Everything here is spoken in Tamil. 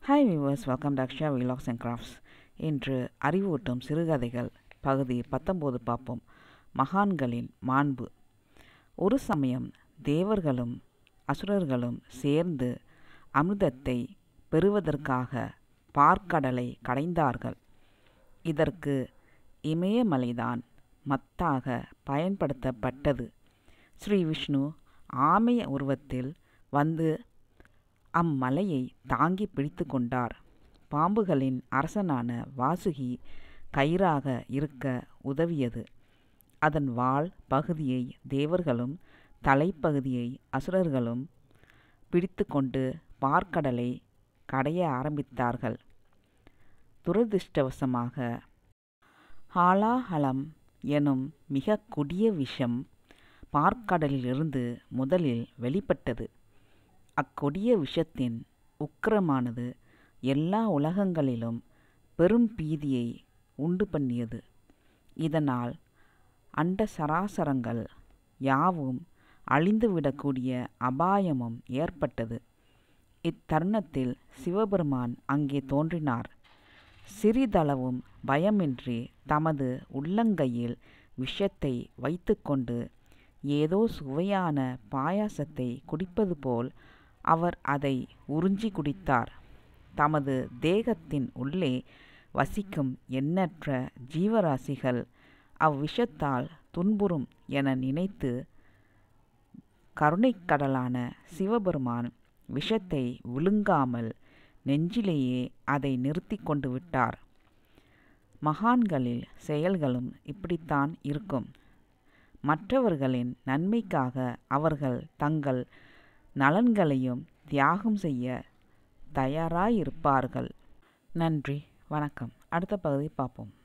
hi viewers welcome to Akshaya vlogs and crafts இன்று அறிவூட்டும் சிறுகதைகள் பகுதி பத்தொம்போது பார்ப்போம் மகான்களின் மாண்பு ஒரு சமயம் தேவர்களும் அசுரர்களும் சேர்ந்து அமிர்தத்தை பெறுவதற்காக பார்க்கடலை கடைந்தார்கள் இதற்கு இமயமலைதான் மத்தாக பயன்படுத்தப்பட்டது ஸ்ரீ விஷ்ணு ஆமைய உருவத்தில் வந்து அம்மலையை தாங்கி பிடித்து கொண்டார் பாம்புகளின் அரசனான வாசுகி கயிறாக இருக்க உதவியது அதன் வால் பகுதியை தேவர்களும் தலைப்பகுதியை அசுரர்களும் பிடித்து கொண்டு பார்க்கடலை கடைய ஆரம்பித்தார்கள் துரதிர்ஷ்டவசமாக ஹாலாஹலம் எனும் மிக கொடிய விஷம் பார்க்கடலிலிருந்து முதலில் வெளிப்பட்டது அக்கொடிய விஷத்தின் உக்கிரமானது எல்லா உலகங்களிலும் பெரும் பீதியை உண்டு பண்ணியது இதனால் அண்ட சராசரங்கள் யாவும் அழிந்துவிடக்கூடிய அபாயமும் ஏற்பட்டது இத்தருணத்தில் சிவபெருமான் அங்கே தோன்றினார் சிறிதளவும் பயமின்றி தமது உள்ளங்கையில் விஷத்தை வைத்துக்கொண்டு ஏதோ சுவையான பாயாசத்தை குடிப்பது போல் அவர் அதை உறிஞ்சி குடித்தார் தமது தேகத்தின் உள்ளே வசிக்கும் எண்ணற்ற ஜீவராசிகள் அவ்விஷத்தால் துன்புறும் என நினைத்து கருணைக்கடலான சிவபெருமான் விஷத்தை விழுங்காமல் நெஞ்சிலேயே அதை நிறுத்தி கொண்டு விட்டார் மகான்களில் செயல்களும் இப்படித்தான் இருக்கும் மற்றவர்களின் நன்மைக்காக அவர்கள் தங்கள் நலன்களையும் தியாகம் செய்ய தயாராயிருப்பார்கள் நன்றி வணக்கம் அடுத்த பகுதி பார்ப்போம்